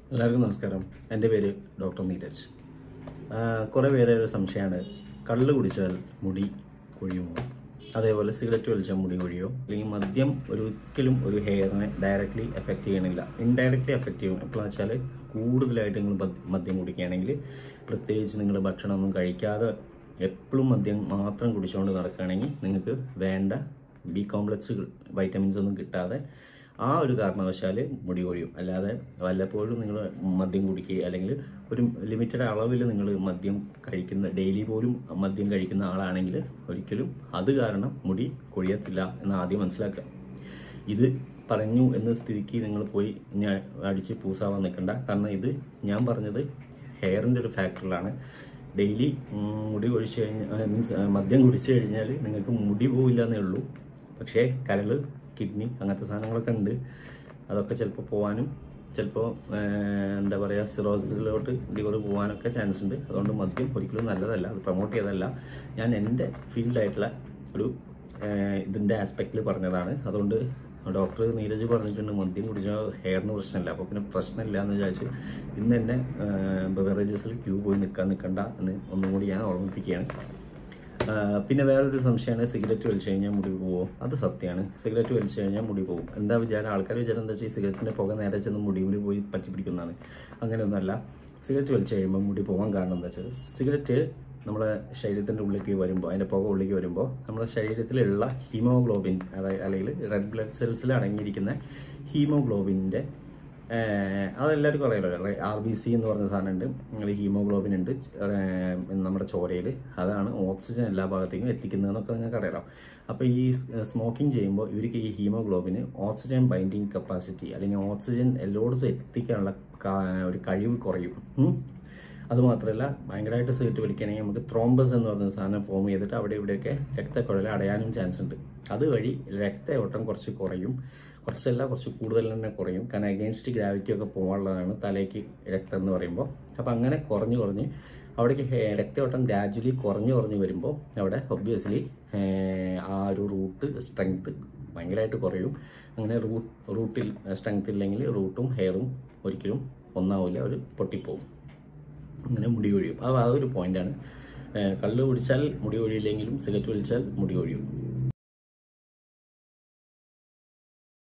എല്ലാവർക്കും നമസ്കാരം എൻ്റെ പേര് ഡോക്ടർ നീരജ് കുറേ പേരെ ഒരു സംശയമാണ് കള്ള് കുടിച്ചാൽ മുടി കൊഴിയുമോ അതേപോലെ സിഗരറ്റ് വലിച്ചാൽ മുടി കൊഴിയോ അല്ലെങ്കിൽ മദ്യം ഒരിക്കലും ഒരു ഹെയറിനെ ഡയറക്റ്റ്ലി എഫക്റ്റ് ചെയ്യണില്ല ഇൻഡയറക്റ്റ്ലി എഫക്റ്റ് ചെയ്യും എപ്പോഴാന്ന് വെച്ചാൽ കൂടുതലായിട്ട് നിങ്ങൾ മദ്- മദ്യം കുടിക്കുകയാണെങ്കിൽ പ്രത്യേകിച്ച് നിങ്ങൾ ഭക്ഷണമൊന്നും കഴിക്കാതെ എപ്പോഴും മദ്യം മാത്രം കുടിച്ചുകൊണ്ട് നടക്കുകയാണെങ്കിൽ നിങ്ങൾക്ക് വേണ്ട ബി കോംപ്ലക്സുകൾ വൈറ്റമിൻസ് ഒന്നും കിട്ടാതെ ആ ഒരു കാരണവശാൽ മുടി കൊഴിയും അല്ലാതെ വല്ലപ്പോഴും നിങ്ങൾ മദ്യം കുടിക്കുക അല്ലെങ്കിൽ ഒരു ലിമിറ്റഡ് അളവിൽ നിങ്ങൾ മദ്യം കഴിക്കുന്ന ഡെയിലി പോലും മദ്യം കഴിക്കുന്ന ആളാണെങ്കിൽ ഒരിക്കലും അത് കാരണം മുടി കൊഴിയത്തില്ല എന്ന് ആദ്യം മനസ്സിലാക്കുക ഇത് പറഞ്ഞു എന്ന സ്ഥിതിക്ക് നിങ്ങൾ പോയി ഞാൻ അടിച്ച് പൂസാവാൻ നിൽക്കണ്ട കാരണം ഇത് ഞാൻ പറഞ്ഞത് ഹെയറിൻ്റെ ഒരു ഫാക്ടറിലാണ് ഡെയിലി മുടി കൊഴിച്ച് കഴിഞ്ഞാൽ മീൻസ് മദ്യം കുടിച്ചു കഴിഞ്ഞാൽ നിങ്ങൾക്ക് മുടി പോവില്ല എന്നേ ഉള്ളൂ പക്ഷേ കരൾ കിഡ്നി അങ്ങനത്തെ സാധനങ്ങളൊക്കെ ഉണ്ട് അതൊക്കെ ചിലപ്പോൾ പോകാനും ചിലപ്പോൾ എന്താ പറയുക സിറോസിസിലോട്ട് ലിവർ പോകാനൊക്കെ ചാൻസ് ഉണ്ട് അതുകൊണ്ട് മദ്യം ഒരിക്കലും നല്ലതല്ല അത് പ്രൊമോട്ട് ചെയ്തതല്ല ഞാൻ എൻ്റെ ഫീൽഡായിട്ടുള്ള ഒരു ഏഹ് ഇതിൻ്റെ ആസ്പെക്റ്റിൽ പറഞ്ഞതാണ് അതുകൊണ്ട് ഡോക്ടർ നീരജ് പറഞ്ഞിട്ടുണ്ട് മദ്യം കുടിച്ചാൽ ഹെയറിന് പ്രശ്നമില്ല അപ്പോൾ പിന്നെ പ്രശ്നമില്ല എന്ന് വിചാരിച്ച് ഇന്ന് തന്നെ ബെവറേജസിൽ ക്യൂ പോയി നിൽക്കാൻ നിൽക്കണ്ട എന്ന് ഒന്നും കൂടി ഞാൻ ഓർമ്മിപ്പിക്കുകയാണ് ആ, പിന്നെ വേറൊരു സംശയമാണ് സിഗരറ്റ് വലിച്ചു കഴിഞ്ഞാൽ മുടി പോവോ അത് സത്യമാണ് സിഗരറ്റ് വലിച്ചു കഴിഞ്ഞാൽ മുടി പോകും എന്താ വിചാരം ആൾക്കാർ വിചാരം എന്താ വെച്ചാൽ സിഗരറ്റിന്റെ പുക നേരെ ചെന്ന് മുടിയിൽ പോയി പറ്റി പിടിക്കുന്നതാണ് അങ്ങനെയൊന്നുമല്ല സിഗരറ്റ് വലിച്ചു കഴിയുമ്പോൾ മുടി പോകാൻ കാരണം എന്താ വെച്ചാൽ സിഗരറ്റ് നമ്മളെ ശരീരത്തിൻ്റെ ഉള്ളിലേക്ക് വരുമ്പോൾ അതിൻ്റെ പുക ഉള്ളിലേക്ക് വരുമ്പോൾ നമ്മുടെ ശരീരത്തിലുള്ള ഹീമോഗ്ലോബിൻ അതായത് അല്ലെങ്കിൽ റെഡ് ബ്ലഡ് സെൽസിൽ അടങ്ങിയിരിക്കുന്ന ഹീമോഗ്ലോബിൻ്റെ ഏഹ് അതെല്ലാവർക്കും അറിയാലോ ആർ ബി സി എന്ന് പറഞ്ഞ സാധനം ഉണ്ട് അങ്ങനെ ഹീമോഗ്ലോബിൻ ഉണ്ട് ഏഹ് നമ്മുടെ ചോരയിൽ അതാണ് ഓക്സിജൻ എല്ലാ ഭാഗത്തേക്കും എത്തിക്കുന്നതെന്നൊക്കെ നിങ്ങൾക്ക് അറിയാലോ അപ്പോൾ ഈ സ്മോക്കിംഗ് ചെയ്യുമ്പോൾ ഇവർക്ക് ഈ ഹീമോഗ്ലോബിന് ഓക്സിജൻ ബൈൻഡിങ് കപ്പാസിറ്റി അല്ലെങ്കിൽ ഓക്സിജൻ എല്ലായിടത്തും എത്തിക്കാനുള്ള കാ- ഒരു കഴിവ് കുറയും ഉം. അതുമാത്രമല്ല ഭയങ്കരമായിട്ട് സിഗരറ്റ് വലിക്കുകയാണെങ്കിൽ നമുക്ക് ത്രോംബസ് എന്ന് പറയുന്ന സാധനം ഫോം ചെയ്തിട്ട് അവിടെ ഇവിടെയൊക്കെ രക്തക്കുഴൽ അടയാനും ചാൻസ് ഉണ്ട് അതുവഴി രക്തയോട്ടം കുറച്ച് കുറയും കുറച്ചല്ല കുറച്ച് കൂടുതൽ തന്നെ കുറയും കാരണം അഗെയിൻസ്റ്റ് ഗ്രാവിറ്റി ഒക്കെ പോകാനുള്ളതാണ് തലയ്ക്ക് രക്തം എന്ന് പറയുമ്പോൾ അപ്പം അങ്ങനെ കുറഞ്ഞ് കുറഞ്ഞ് അവിടേക്ക് ഹേ- രക്തയോട്ടം ഗ്രാജുവലി കുറഞ്ഞു കുറഞ്ഞ് വരുമ്പോൾ അവിടെ ഒബ്വിയസ്ലി ആ ഒരു റൂട്ട് സ്ട്രെങ്ത് ഭയങ്കരമായിട്ട് കുറയും അങ്ങനെ റൂട്ട് റൂട്ടിൽ സ്ട്രെങ്ത് ഇല്ലെങ്കിൽ റൂട്ടും ഹെയറും ഒരിക്കലും ഒന്നാവില്ല ഒരു പൊട്ടിപ്പോവും അങ്ങനെ മുടി കൊഴിയും അപ്പോൾ അതൊരു പോയിന്റാണ് കള്ള് കുടിച്ചാൽ മുടി കൊഴിയില്ലെങ്കിലും സിഗരറ്റ് വലിച്ചാൽ മുടി കൊഴിയും